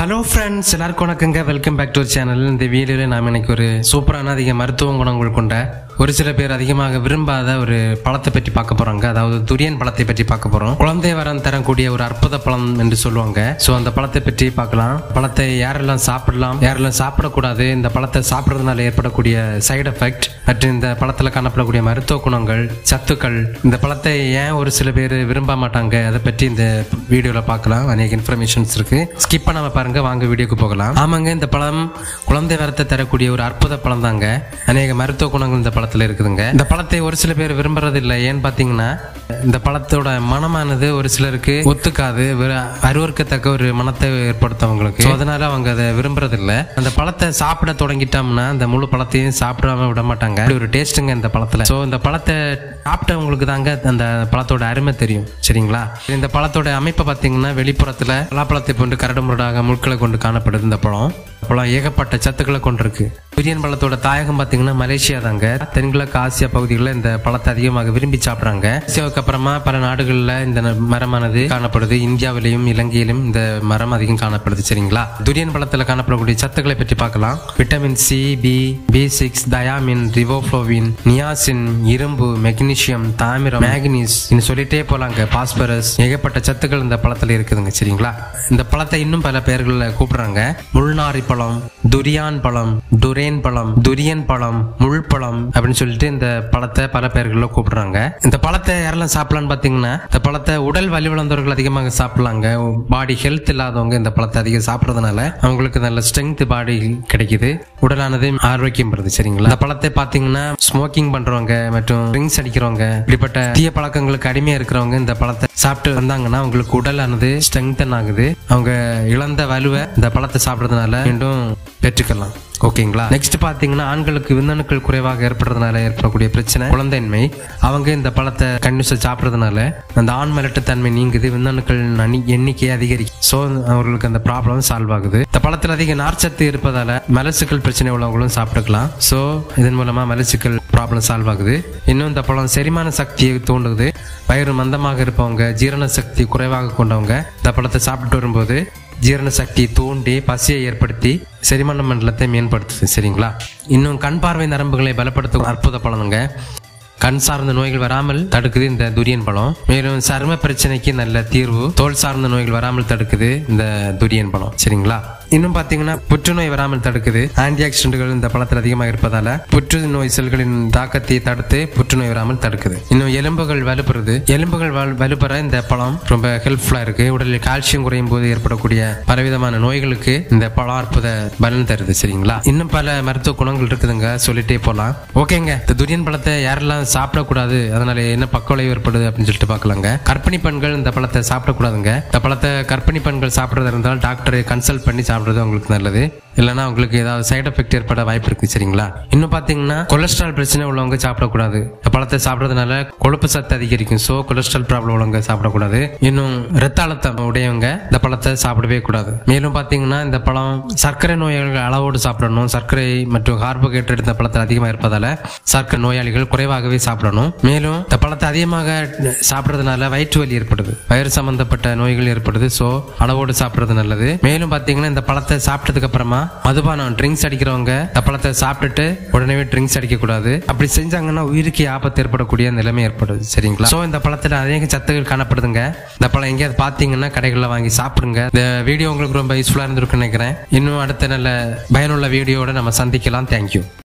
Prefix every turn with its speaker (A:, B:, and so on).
A: hello friends எல்லாருக்கும் வணக்கங்க welcome back to channel இந்த வீடியோவில் நாம் இன்னைக்கு ஒரு சூப்பரான அதிக மருத்துவ குணங்கள் கொண்ட ஒரு சில பேர் அதிகமாக விரும்பாத ஒரு பழத்தை பற்றி பார்க்க போறாங்க அதாவது துரியன் பழத்தை பற்றி பார்க்க போறோம் குழந்தை வரம் தரக்கூடிய ஒரு அற்புத பழம் என்று சொல்லுவாங்க ஸோ அந்த பழத்தை பற்றி பார்க்கலாம் பழத்தை யாரெல்லாம் சாப்பிடலாம் யாரெல்லாம் சாப்பிடக்கூடாது இந்த பழத்தை சாப்பிட்றதுனால ஏற்படக்கூடிய சைடு எஃபெக்ட் மற்றும் இந்த பழத்தில் காணப்படக்கூடிய மருத்துவ குணங்கள் சத்துக்கள் இந்த பழத்தை ஏன் ஒரு சில பேர் விரும்ப மாட்டாங்க அதை பற்றி இந்த வீடியோவில் பார்க்கலாம் அநேக இன்ஃபர்மேஷன்ஸ் இருக்கு ஸ்கிப் பண்ணாம பாருங்க வாங்க வீடியோக்கு போகலாம் ஆமாங்க இந்த பழம் குழந்தை வரத்தை தரக்கூடிய ஒரு அற்புத பழம் தாங்க அநேக மருத்துவ குணங்கள் இந்த பழத்துல இருக்குதுங்க இந்த பழத்தை ஒரு சில பேர் விரும்புறது இல்லை ஏன்னு பாத்தீங்கன்னா இந்த பழத்தோட மனமானது ஒரு சிலருக்கு ஒத்துக்காது வெறு- அருவருக்கத்தக்க ஒரு மனத்தை ஏற்படுத்தவங்களுக்கு So, அதனால அவங்க அதை விரும்புறது இல்ல அந்த பழத்தை சாப்பிட தொடங்கிட்டோம்னா அந்த முழு பழத்தையும் சாப்பிடாம விட மாட்டாங்க அப்படி ஒரு டேஸ்ட்டுங்க இந்த பழத்துல ஸோ இந்த பழத்தை சாப்பிட்டவங்களுக்கு தாங்க அந்த பழத்தோட அருமை தெரியும் சரிங்களா இந்த பழத்தோட அமைப்பை பார்த்தீங்கன்னா வெளிப்புறத்துல பலாப்பழத்தை போன்று கரடுமுரடாக முட்களை கொண்டு காணப்படுது இந்த பழம் பழம் ஏகப்பட்ட சத்துக்களை கொண்டிருக்கு பிரியன் பழத்தோட தாயகம் பார்த்தீங்கன்னா மலேசியா தாங்க தென்கிழக்கு ஆசியா பகுதிகளில் இந்த பழத்தை அதிகமாக விரும்பி சாப்பிட்றாங்க ஆசியாவுக்கு அப்புறமா பல நாடுகளில் இந்த ந- மரமானது காணப்படுது இந்தியாவிலையும் இலங்கையிலும் இந்த மரம் அதிகம் காணப்படுது சரிங்களா துரியன் பழத்தில் காணப்படக்கூடிய சத்துக்களை பற்றி பார்க்கலாம் vitamin C B B six thiamine riboflavin niacin இரும்பு மெக்னீசியம் தாமிரம் மேக்னீஸ் இன்னும் சொல்லிட்டே போலாங்க பாஸ்பரஸ் ஏகப்பட்ட சத்துக்கள் இந்த பழத்துல இருக்குதுங்க சரிங்களா இந்த பழத்தை இன்னும் பல பெயர்களில் கூப்பிடுறாங்க முள்நாரி பழம் துரியான் பழம் துரேன் பழம் துரியன் பழம் முள் பழம் அப்படின்னு சொல்லிட்டு இந்த பழத்தை பல பெயர்களில் கூப்பிடுறாங்க இந்த பழத்தை யாரெல்லாம் சாப்பிடலாம்னு பார்த்தீங்கன்னா இந்த பழத்தை உடல் வலிவிழந்தவர்கள் அதிகமாக சாப்பிடலாங்க பாடி ஹெல்த் இல்லாதவங்க இந்த பழத்தை அதிகம் சாப்பிட்றதுனால அவங்களுக்கு நல்ல ஸ்ட்ரென்த் பாடி கிடைக்குது உடலானது ஆரோக்கியம் பெறுது சரிங்களா இந்த பழத்தை பார்த்தீங்கன்னா ஸ்மோக்கிங் பண்றவங்க மற்றும் ட்ரிங்க்ஸ் அடிக்கிறவங்க இப்படிப்பட்ட தீய பழக்கங்களுக்கு அடிமையா இருக்கிறவங்க இந்த பழத்தை சாப்பிட்டு வந்தாங்கன்னா அவங்களுக்கு உடலானது ஸ்ட்ரெங்தன் ஆகுது அவங்க இழந்த வலுவை இந்த பழத்தை சாப்பிட்றதுனால மீண்டும் பெற்றுக்கலாம் ஓகேங்களா நெக்ஸ்ட் பாத்தீங்கன்னா ஆண்களுக்கு விந்தணுக்கள் குறைவாக ஏற்படுறதுனால ஏற்படக்கூடிய பிரச்சனை குழந்தையின்மை அவங்க இந்த பழத்தை கண்டினியூஸா சாப்பிட்றதுனால அந்த ஆண் மிரட்டுத்தன்மை நீங்குது விந்தணுக்கள் அணி- எண்ணிக்கை அதிகரிக்கும் ஸோ அவர்களுக்கு அந்த ப்ராப்ளம் சால்வ் ஆகுது இந்த பழத்தில் அதிக நார்ச்சத்து இருப்பதால மலச்சுக்கள் பிரச்சனை உள்ளவங்களும் சாப்பிட்டுக்கலாம் ஸோ இதன் மூலமா மலச்சுக்கள் ப்ராப்ளம் சால்வ் ஆகுது இன்னும் இந்த பழம் செரிமான சக்தியை தூண்டுது வயிறு மந்தமாக இருப்பவங்க ஜீரண சக்தி குறைவாக கொண்டவங்க இந்த பழத்தை சாப்பிட்டு வரும்போது ஜீரண சக்தியை தூண்டி பசியை ஏற்படுத்தி செரிமான மண்டலத்தை மேம்படுத்துது சரிங்களா இன்னும் கண் பார்வை நரம்புகளை பலப்படுத்தும் அற்புத பழனுங்க கண் சார்ந்த நோய்கள் வராமல் தடுக்குது இந்த துரியன் பழம் மேலும் சரும பிரச்சனைக்கு நல்ல தீர்வு தோல் சார்ந்த நோய்கள் வராமல் தடுக்குது இந்த துரியன் பழம் சரிங்களா இன்னும் பாத்தீங்கன்னா புற்றுநோய் வராமல் தடுக்குது ஆன்டி ஆக்சிடென்ட்கள் இந்த பழத்தில் அதிகமாக இருப்பதால புற்றுநோய் செல்களின் தாக்கத்தை தடுத்து புற்றுநோய் வராமல் தடுக்குது இன்னும் எலும்புகள் வலுப்பெறுது எலும்புகள் வலு- வலுப்பெற இந்த பழம் ரொம்ப ஹெல்ப்ஃபுல்லா இருக்கு உடலில் கால்சியம் குறையும் போது ஏற்படக்கூடிய பலவிதமான நோய்களுக்கு இந்த பழம் அற்புத பலன் தருது சரிங்களா இன்னும் பல மருத்துவ குணங்கள் இருக்குதுங்க சொல்லிட்டே போலாம் ஓகேங்க இந்த துரியன் பழத்தை யாரெல்லாம் சாப்பிடக்கூடாது அதனால என்ன பக்க விளைவு ஏற்படுது அப்படின்னு சொல்லிட்டு பார்க்கலாங்க கர்ப்பிணி பெண்கள் இந்த பழத்தை சாப்பிடக்கூடாதுங்க இந்த பழத்தை கர்ப்பிணி பெண்கள் சாப்பிட்றதா இருந்தால் டாக்டரை கன்சல்ட் பண்ணி சாப்பிடுறது அவங்களுக்கு நல்லது இல்லைன்னா அவங்களுக்கு ஏதாவது சைடு எஃபெக்ட் ஏற்பட வாய்ப்பு இருக்கு சரிங்களா இன்னும் பாத்தீங்கன்னா கொலஸ்ட்ரால் பிரச்சனை உள்ளவங்க சாப்பிடக்கூடாது இந்த பழத்தை சாப்பிட்றதுனால கொழுப்பு சத்து அதிகரிக்கும் ஸோ கொலஸ்ட்ரால் ப்ராப்ளம் உள்ளவங்க சாப்பிடக்கூடாது இன்னும் ரத்த அழுத்தம் உடையவங்க இந்த பழத்தை சாப்பிடவே கூடாது மேலும் பாத்தீங்கன்னா இந்த பழம் சர்க்கரை நோயாளிகள் அளவோடு சாப்பிடணும் சர்க்கரை மற்றும் கார்போஹைட்ரேட் இந்த பழத்தில் அதிகமாக இருப்பதால சர்க்கரை நோயாளிகள் குறைவாகவே சாப்பிடணும் மேலும் இந்த பழத்தை அதிகமாக சாப்பிட்றதுனால வயிற்று வலி ஏற்படுது வயிறு சம்பந்தப்பட்ட நோய்கள் ஏற்படுது ஸோ அளவோடு சாப்பிட்றது நல்லது மேலும் பாத்தீங்கன்னா இந்த பழத்தை சாப்பிட்டதுக்கு அப்புறமா மதுபானம் ட்ரிங்க்ஸ் அடிக்கிறவங்க இந்த பழத்தை சாப்பிட்டுட்டு உடனே ட்ரிங்க்ஸ் அடிக்க கூடாது அப்படி செஞ்சாங்கன்னா உயிருக்கு ஆபத்து ஏற்படக்கூடிய நிலைமை ஏற்படுது சரிங்களா சோ இந்த பழத்துல அநேக சத்துக்கள் காணப்படுதுங்க இந்த பழம் எங்கேயாவது பாத்தீங்கன்னா கடைகளில் வாங்கி சாப்பிடுங்க இந்த வீடியோ உங்களுக்கு ரொம்ப யூஸ்ஃபுல்லா இருந்திருக்குன்னு நினைக்கிறேன் இன்னும் அடுத்த நல்ல பயனுள்ள வீடியோவோட நம்ம சந்திக்கலாம் தேங்க்யூ